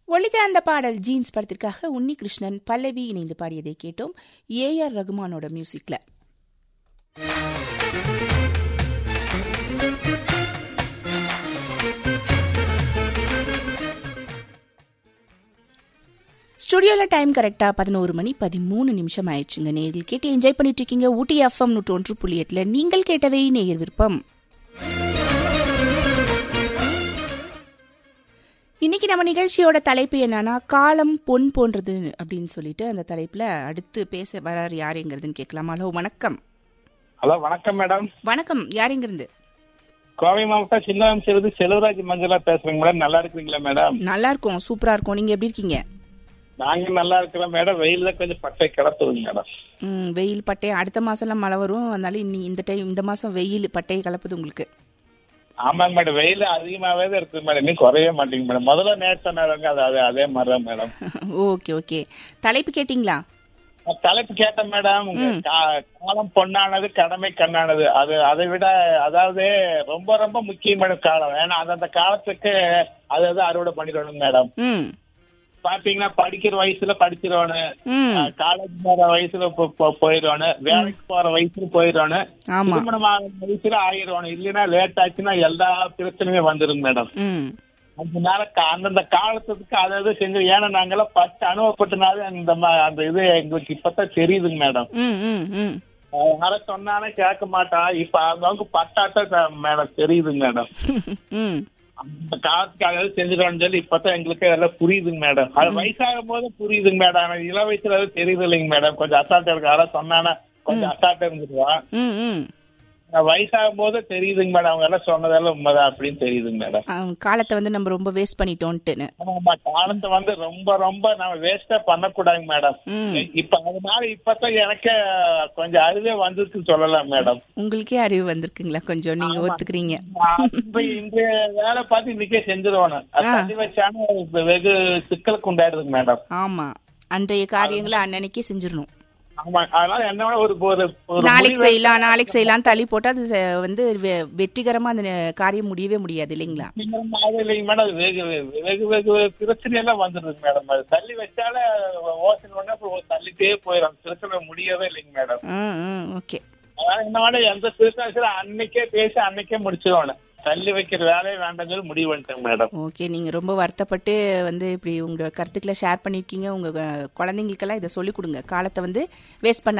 ஒளித அந்த பாடல் ஜீன்ஸ் படத்திற்காக உன்னி கிருஷ்ணன் பல்லவி இணைந்து பாடியதை கேட்டோம் ஏ ஆர் ரகுமானோட மியூசிக்ல ஸ்டுடியோல டைம் கரெக்டா பதினோரு மணி பதிமூணு நிமிஷம் ஆயிடுச்சுங்க நேரில் கேட்டு என்ஜாய் பண்ணிட்டு இருக்கீங்க ஊட்டி எஃப்எம் நூற்று ஒன்று புள்ளி எட்டுல நீங்கள் கேட்டவை நேயர் விருப்பம் இன்னைக்கு நம்ம நிகழ்ச்சியோட தலைப்பு என்னன்னா காலம் பொன் போன்றது அப்படின்னு சொல்லிட்டு அந்த தலைப்புல அடுத்து பேச வராரு யாருங்கிறதுன்னு கேட்கலாம் ஹலோ வணக்கம் ஹலோ வணக்கம் மேடம் வணக்கம் யாருங்கிறது கோவை மாவட்டம் சின்னவம் சிறுது செல்வராஜ் மஞ்சளா பேசுறேங்க மேடம் நல்லா இருக்கிறீங்களா மேடம் நல்லா இருக்கும் சூப்பரா இருக்கும் நீங்க எப்படி இருக்கீங்க நாங்க நல்லா இருக்கிறோம் மேடம் வெயில் தான் கொஞ்சம் பட்டை கிடத்துதுங்க மேடம் ம், வெயில் பட்டை அடுத்த மாசம்லாம் மழை வரும் அதனால இன்னி இந்த டைம் இந்த மாசம் வெயில் பட்டையை கலப்புது உங்களுக்கு ஆமாங்க மேடம் வெயில் அதிகமாவே தான் இருக்குது மேடம் இன்னும் குறைய மாட்டேங்க மேடம் முதல்ல நேற்று சொன்னாருங்க அது அது அதே மாதிரி தான் மேடம் ஓகே ஓகே தலைப்பு கேட்டிங்களா நான் தலைப்பு கேட்டேன் மேடம் உங்க கா- காலம் பொண்ணானது கடமை கண்ணானது அது அதை விட அதாவது ரொம்ப ரொம்ப முக்கியம் மேடம் காலம் ஏன்னா அந்தந்த காலத்துக்கு அது அது அறுவடை பண்ணிடணும் மேடம் ம் பாத்தீங்கன்னா படிக்கிற வயசுல படிச்சிருவானு ம் காலேஜ் போற வயசுல போ- போ- போயிடுவானு வேலைக்கு போற வயசுல போயிடுவானு ஆமா திருமணம் ஆகிற வயசுல ஆயிடுவானு இல்லைன்னா லேட் ஆச்சுன்னா எல்லா பிரச்சனையுமே வந்துருங்க மேடம் ம் அதனால கா- அந்தந்த காலத்துக்கு அதாவது செஞ்சு ஏன்னா நாங்கெல்லாம் பத்து அனுபவப்பட்டனால அந்த ம- அந்த இது எங்களுக்கு இப்பதான் தெரியுதுங்க மேடம் ம் ம் ம் அதனால சொன்னானே கேட்க மாட்டான் இப்ப அவங்க பட்டாட்டம் மேடம் தெரியுதுங்க மேடம் ம் அந்த காலத்துக்கு அதாவது செஞ்சிடணும்னு சொல்லி இப்பதான் எங்களுக்கு எல்லாம் புரியுதுங்க மேடம் அது வயசாகும் போது புரியுதுங்க மேடம் ஆனா இள வயசுல அது தெரியுது இல்லைங்க மேடம் கொஞ்சம் அசால்ட்டா இருக்கு யாராவது சொன்னானா கொஞ்சம் அசால்ட்டா இருந்துருவான் ம் ம் வயசாகும் போது தெரியுதுங்க மேடம் அவங்க எல்லாம் சொன்னதெல்லாம் உண்மைதான் அப்படின்னு தெரியுதுங்க மேடம் ஆ, காலத்தை வந்து நம்ம ரொம்ப வேஸ்ட் பண்ணிட்டோன்ட்டுன்னு ஆமா காலத்தை வந்து ரொம்ப ரொம்ப நம்ம வேஸ்டா பண்ணக்கூடாதுங்க மேடம் ம் இப்ப அதனால இப்பதான் எனக்கு கொஞ்சம் அறிவே வந்திருக்கு சொல்லலாம் மேடம் உங்களுக்கே அறிவு வந்திருக்குங்களா கொஞ்சம் நீங்க ஒத்துக்கிறீங்க இப்ப இன்றைய வேலை பார்த்து இன்னைக்கே செஞ்சிருவானு அது தள்ளி வச்சானு வெகு சிக்கலுக்கு உண்டாயிடுதுங்க மேடம் ஆமா அன்றைய காரியங்களை அன்னன்னைக்கே செஞ்சிடணும் ஆமா அதனால என்ன ஒரு ஒரு ஒரு நாளைக்கு செய்யலாம் நாளைக்கு செய்யலாம் தள்ளி போட்டு அது செ- வந்து வெ- வெற்றிகரமா அந்த காரியம் முடியவே முடியாது இல்லைங்களா முடிவு இல்லைங்க மேடம் அது வெகு வெகு வெகு பிரச்சனை எல்லாம் வந்துருது மேடம் அது தள்ளி வச்சாலே ஓசன் ஒண்ணு அப்புறம் தள்ளிட்டே போயிடும் பிரச்சனை முடியவே இல்லைங்க மேடம் ம் ம் ஓகே அதனால என்ன வேணும் எந்த பிரச்சனை அன்னைக்கே பேசி அன்னைக்கே முடிச்சிருவானு தள்ளி வைக்கிற வேலையை வேண்டாம் சொல்லி முடிவு பண்ணிட்டேங்க மேடம் ஓகே நீங்க ரொம்ப வருத்தப்பட்டு வந்து இப்படி உங்களோட கருத்துக்களை ஷேர் பண்ணிருக்கீங்க உங்க அஹ், குழந்தைங்களுக்கெல்லாம் இதை சொல்லிக் கொடுங்க காலத்தை வந்து வேஸ்ட் பண்ண